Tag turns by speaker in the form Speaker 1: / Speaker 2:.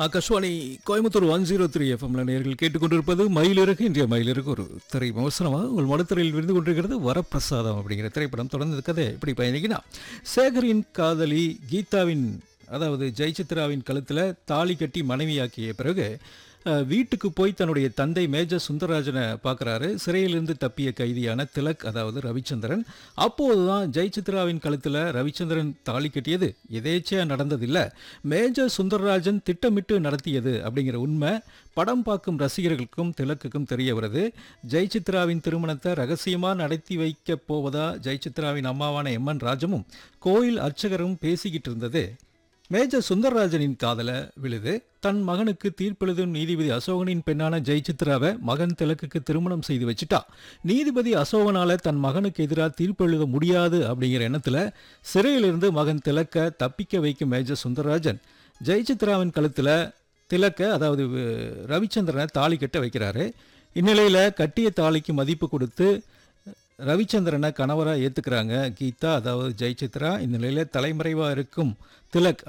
Speaker 1: Akashvani Coimbatore one zero three எஃப்எம்ல நேர்கள் கேட்டுக்கொண்டிருப்பது மயிலிறகு இன்றைய மயிலிறகு ஒரு திரை விமர்சனமாக உங்கள் மனத்திரையில் விருந்து கொண்டிருக்கிறது வரப்பிரசாதம் அப்படிங்கிற திரைப்படம் தொடர்ந்து கதை இப்படி பயணிக்கினா சேகரின் காதலி கீதாவின் அதாவது ஜெயசித்ராவின் கழுத்தில் தாலி கட்டி மனைவியாக்கிய பிறகு அஹ், வீட்டுக்கு போய் தன்னுடைய தந்தை மேஜர் சுந்தரராஜனை பார்க்குறாரு சிறையிலிருந்து தப்பிய கைதியான திலக் அதாவது ரவிச்சந்திரன் அப்போது தான் ஜெயசித்ராவின் கழுத்தில் ரவிச்சந்திரன் தாலி கட்டியது எதேச்சையாக நடந்ததில்லை மேஜர் சுந்தரராஜன் திட்டமிட்டு நடத்தியது அப்படிங்கிற உண்மை படம் பார்க்கும் ரசிகர்களுக்கும் திலக்குக்கும் தெரிய வருது ஜெயசித்ராவின் திருமணத்தை ரகசியமாக நடத்தி வைக்கப் போவதா ஜெயசித்ராவின் அம்மாவான எம்என் ராஜமும் கோயில் அர்ச்சகரும் பேசிக்கிட்டு இருந்தது மேஜர் சுந்தரராஜனின் காதல விழுது தன் மகனுக்கு தீர்ப்பெழுதும் நீதிபதி அசோகனின் பெண்ணான ஜெயசித்ராவை மகன் திலக்குக்கு திருமணம் செய்து வச்சுட்டா நீதிபதி அசோகனால தன் மகனுக்கு எதிராக தீர்ப்பு எழுத முடியாது அப்படிங்கிற எண்ணத்துல சிறையிலிருந்து மகன் திலக்க தப்பிக்க வைக்கும் மேஜர் சுந்தரராஜன் ஜெயசித்ராவின் கழுத்துல திலக்க அதாவது அஹ், ரவிச்சந்திரனை தாலி கட்ட வைக்கிறாரு இந்நிலையில கட்டிய தாலிக்கு மதிப்பு கொடுத்து ரவிச்சந்திரனை கணவராக ஏற்றுக்கிறாங்க கீதா அதாவது ஜெயசித்ரா இந்நிலையில் தலைமறைவாக இருக்கும் திலக்